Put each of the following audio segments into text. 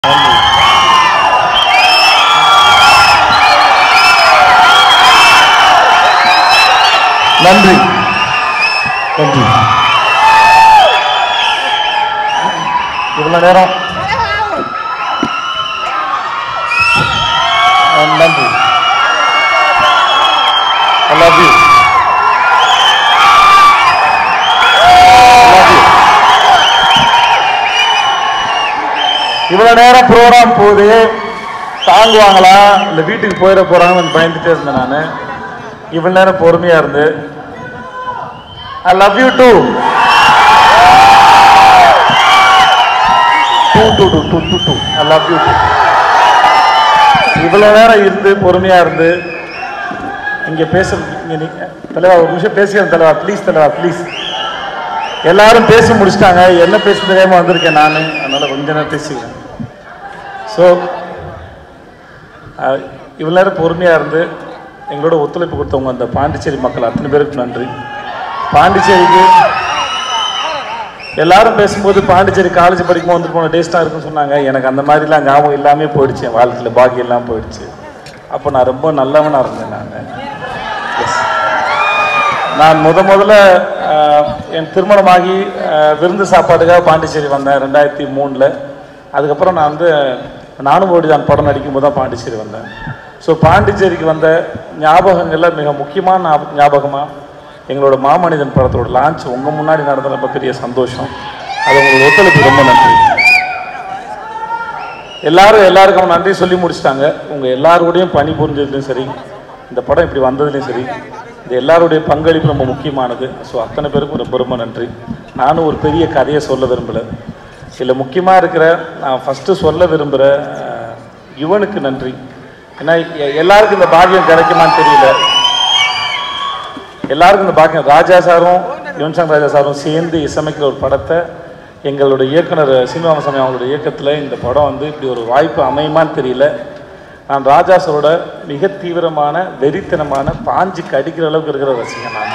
நன்றி நன்றி இவ்வளவு நேரம் அஹ் நன்றி I love you. I love you. இவ்வளவு நேரம் ப்ரோக்ராம் போகுது தாங்குவாங்களா இல்லை வீட்டுக்கு போயிட போறாங்கன்னு பயந்துட்டே இருந்தேன் நான் இவ்வளவு நேரம் பொறுமையா இருந்து I love you too too too too too too too I love you too இவ்வளவு நேரம் இருந்து பொறுமையா இருந்து இங்க பேச இங்க நீ- தலைவா ஒரு நிமிஷம் பேசுகிறேன் தலைவா ப்ளீஸ் தலைவா ப்ளீஸ் எல்லாரும் பேசி முடிச்சிட்டாங்க என்ன பேச தெரியாம வந்திருக்கேன் நான் அதனால கொஞ்ச நேரம் பேசிக்கிறேன் ஸோ இவ்வளோ நேரம் பொறுமையாக இருந்து எங்களோட ஒத்துழைப்பு கொடுத்தவங்க அந்த பாண்டிச்சேரி மக்கள் அத்தனை பேருக்கு நன்றி பாண்டிச்சேரிக்கு எல்லாரும் பேசும்போது பாண்டிச்சேரி காலேஜ் படிக்கும்போது வந்துட்டு போன டேஸ்ட்டாக இருக்குன்னு சொன்னாங்க எனக்கு அந்த மாதிரிலாம் ஞாபகம் இல்லாமே போயிடுச்சு என் வாழ்க்கையில் பாக்கி எல்லாம் போயிடுச்சு அப்போ நான் ரொம்ப நல்லவனாக இருந்தேன் நான் நான் முத முதல்ல அஹ், என் திருமணமாகி அஹ், விருந்து சாப்பாட்டுக்காக பாண்டிச்சேரி வந்தேன் ரெண்டாயிரத்தி மூணில் அதுக்கப்புறம் நான் வந்து நானும் ஓடிதான் படம் நடிக்கும்போது தான் பாண்டிச்சேரி வந்தேன் ஸோ பாண்டிச்சேரிக்கு வந்த ஞாபகங்கள்ல மிக முக்கியமான ஞாப- ஞாபகமா எங்களோட மாமனிதன் படத்தோட லான்ச் உங்கள் முன்னாடி நடந்த ரொம்ப பெரிய சந்தோஷம் அது உங்களோட ஒத்துழைப்பு ரொம்ப நன்றி எல்லாரும் எல்லாருக்கும் நன்றி சொல்லி முடிச்சிட்டாங்க உங்கள் எல்லாரோடையும் பணி புரிஞ்சதுலையும் சரி இந்த படம் இப்படி வந்ததுலையும் சரி இது எல்லாருடைய பங்களிப்பு ரொம்ப முக்கியமானது ஸோ அத்தனை பேருக்கும் ரொம்ப ரொம்ப நன்றி நானும் ஒரு பெரிய கதையை சொல்ல விரும்பலை இதில் முக்கியமாக இருக்கிற நான் ஃபஸ்ட்டு சொல்ல விரும்புகிற அஹ், யுவனுக்கு நன்றி ஏன்னா எ- எல்லாருக்கும் இந்த பாக்கியம் கிடைக்குமான்னு தெரியல எல்லாருக்கும் இந்த பாக்கியம் ராஜா சாரும் யுவன் சங்கர் ராஜா சாரும் சேர்ந்து இசைமைக்கிற ஒரு படத்தை எங்களுடைய இயக்குனர் சீனிவாசசாமி அவங்களுடைய இயக்கத்தில் இந்த படம் வந்து இப்படி ஒரு வாய்ப்பு அமையுமான்னு தெரியல நான் ராஜா சாரோட மிக தீவிரமான வெறித்தனமான பாஞ்சு கடிக்கிற அளவுக்கு இருக்கிற ரசிகன் நான்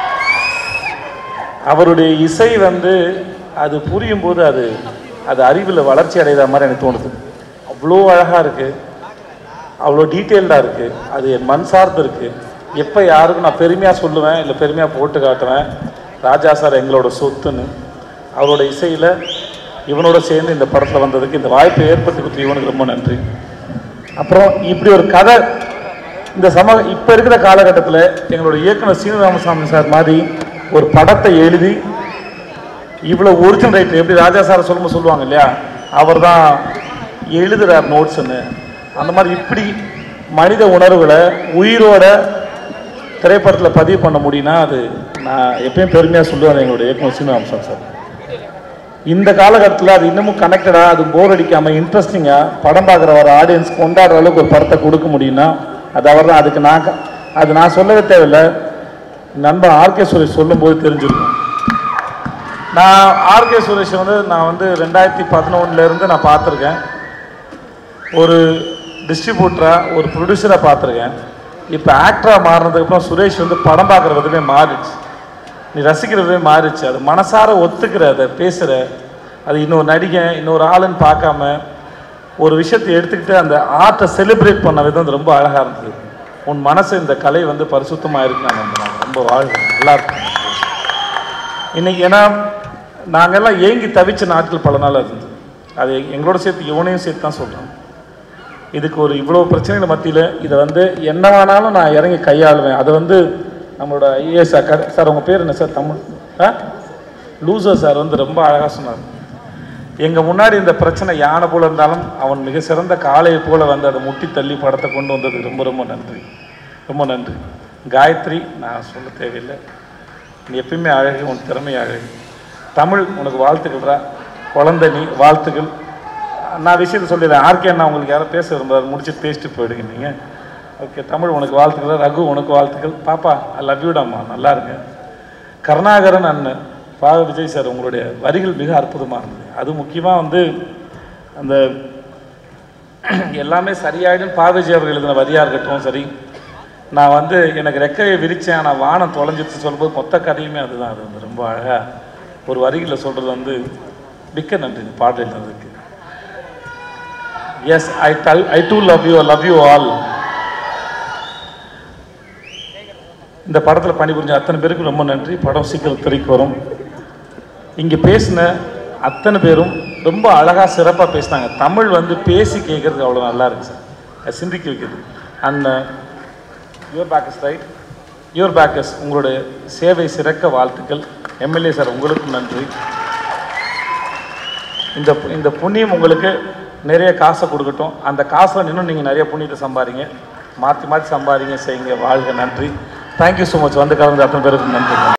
அவருடைய இசை வந்து அது புரியும் போது அது அது அறிவில் வளர்ச்சி அடைகிற மாதிரி எனக்கு தோணுது அவ்வளோ அழகாக இருக்குது அவ்வளோ டீட்டெயில்டாக இருக்குது அது என் மண் சார்ந்து இருக்குது எப்போ யாருக்கும் நான் பெருமையாக சொல்லுவேன் இல்லை பெருமையாக போட்டு காட்டுவேன் ராஜா சார் எங்களோட சொத்துன்னு அவரோட இசையில் இவனோட சேர்ந்து இந்த படத்தில் வந்ததுக்கு இந்த வாய்ப்பை ஏற்படுத்தி கொடுத்த இவனுக்கு ரொம்ப நன்றி அப்புறம் இப்படி ஒரு கதை இந்த சம இப்போ இருக்கிற காலகட்டத்தில் எங்களோட இயக்குனர் சீனிவாமசாமி சார் மாதிரி ஒரு படத்தை எழுதி இவ்வளோ ஒரிஜினல் ரைட்டர் எப்படி ராஜா சார் சொல்லும்போது சொல்லுவாங்க இல்லையா அவர் தான் எழுதுறார் நோட்ஸ்ன்னு அந்த மாதிரி இப்படி மனித உணர்வுகளை உயிரோட திரைப்படத்தில் பதிவு பண்ண முடியும்னா அது நான் எப்பயும் பெருமையாக சொல்லுவேன் எங்களுடைய இயக்குனர் சீனிவாசன் சார் இந்த காலகட்டத்தில் அது இன்னமும் கனெக்டடாக அது போர் அடிக்காமல் இன்ட்ரெஸ்டிங்காக படம் பார்க்குற ஒரு ஆடியன்ஸ் கொண்டாடுற அளவுக்கு ஒரு படத்தை கொடுக்க முடியும்னா அது அவர் தான் அதுக்கு நான் க- அது நான் சொல்லவே தேவையில்லை நண்பன் ஆர்கே சுரேஷ் சொல்லும்போது தெரிஞ்சிருக்கும் நான் ஆர்கே சுரேஷ் வந்து நான் வந்து ரெண்டாயிரத்தி பதினொன்னுலேருந்து நான் பார்த்துருக்கேன் ஒரு டிஸ்ட்ரிபியூட்டராக ஒரு ப்ரொடியூசராக பார்த்துருக்கேன் இப்போ ஆக்டராக மாறினதுக்கப்புறம் சுரேஷ் வந்து படம் பார்க்குற விதமே மாறிடுச்சு நீ ரசிக்கிற விதமே மாறிடுச்சு அது மனசார ஒத்துக்கிற அதை பேசுகிற அது இன்னொரு நடிகன் இன்னொரு ஆளுன்னு பார்க்காம ஒரு விஷயத்தை எடுத்துக்கிட்டு அந்த ஆர்ட்டை செலிப்ரேட் பண்ண விதம் வந்து ரொம்ப அழகாக இருந்தது உன் மனசு இந்த கலை வந்து பரிசுத்தமாக இருக்கு நான் நம்புறேன் ரொம்ப வாழ்கிறேன் நல்லா இருக்கும் இன்னைக்கு ஏன்னா நாங்கெல்லாம் ஏங்கி தவிச்ச நாட்கள் பல நாள் இருந்தது அது எங்களோட சேர்த்து இவனையும் சேர்த்து தான் சொல்கிறேன் இதுக்கு ஒரு இவ்வளோ பிரச்சனைகள் மத்தியில் இதை வந்து என்ன வேணாலும் நான் இறங்கி கையாளுவேன் அதை வந்து நம்மளோட ஐஏஎஸ் அக்காட சார் உங்கள் பேர் என்ன சார் தமிழ் ஆ லூசர் சார் வந்து ரொம்ப அழகாக சொன்னார் எங்கள் முன்னாடி இந்த பிரச்சனை யானை போல இருந்தாலும் அவன் மிக சிறந்த காளையை போல வந்து அதை முட்டி தள்ளி படத்தை கொண்டு வந்ததுக்கு ரொம்ப ரொம்ப நன்றி ரொம்ப நன்றி காயத்ரி நான் சொல்ல தேவையில்லை நீ எப்பயுமே அழகு உன் திறமை அழகு தமிழ் உனக்கு வாழ்த்துக்கள்ரா குழந்தை நீ வாழ்த்துக்கள் நான் விஷயத்தை சொல்லிடுறேன் ஆர்கே அண்ணா உங்களுக்கு யாரும் பேச விரும்புறாரு முடிச்சுட்டு பேசிட்டு போயிடுங்க நீங்கள் ஓகே தமிழ் உனக்கு வாழ்த்துக்கள் ரகு உனக்கு வாழ்த்துக்கள் பாப்பா ஐ லவ் யூடாம்மா நல்லா இருங்க கருணாகரன் அண்ணன் பா விஜய் சார் உங்களுடைய வரிகள் மிக அற்புதமாக இருந்தது அது முக்கியமாக வந்து அந்த எல்லாமே சரியாயிடும் பா விஜய் அவர்கள் எழுதின வரியாக இருக்கட்டும் சரி நான் வந்து எனக்கு ரெக்கையை விரிச்சேன் ஆனால் வானம் தொலைஞ்சிருச்சு சொல்லும்போது மொத்த கதையுமே அதுதான் அது வந்து ரொம்ப அழகாக ஒரு வரிகளில் சொல்கிறது வந்து மிக்க நன்றி இந்த பாடல் எழுதுறதுக்கு yes I tell I too love you love you all இந்த படத்தில் பணிபுரிஞ்ச அத்தனை பேருக்கு ரொம்ப நன்றி படம் சீக்கிரம் திரைக்கு வரும் இங்கே பேசின அத்தனை பேரும் ரொம்ப அழகாக சிறப்பாக பேசினாங்க தமிழ் வந்து பேசி கேட்குறதுக்கு அவ்வளோ நல்லா இருக்கு சார் அது சிந்திக்க வைக்குது and your backs right your backs உங்களுடைய சேவை சிறக்க வாழ்த்துக்கள் எம்எல்ஏ சார் உங்களுக்கும் நன்றி இந்த இந்த புண்ணியம் உங்களுக்கு நிறைய காசை கொடுக்கட்டும் அந்த காசை இன்னும் நீங்கள் நிறைய புண்ணியத்தை சம்பாதிங்க மாற்றி மாற்றி சம்பாதிங்க செய்யுங்க வாழ்க நன்றி தேங்க்யூ ஸோ மச் வந்து கலந்து அத்தனை பேருக்கு நன்றி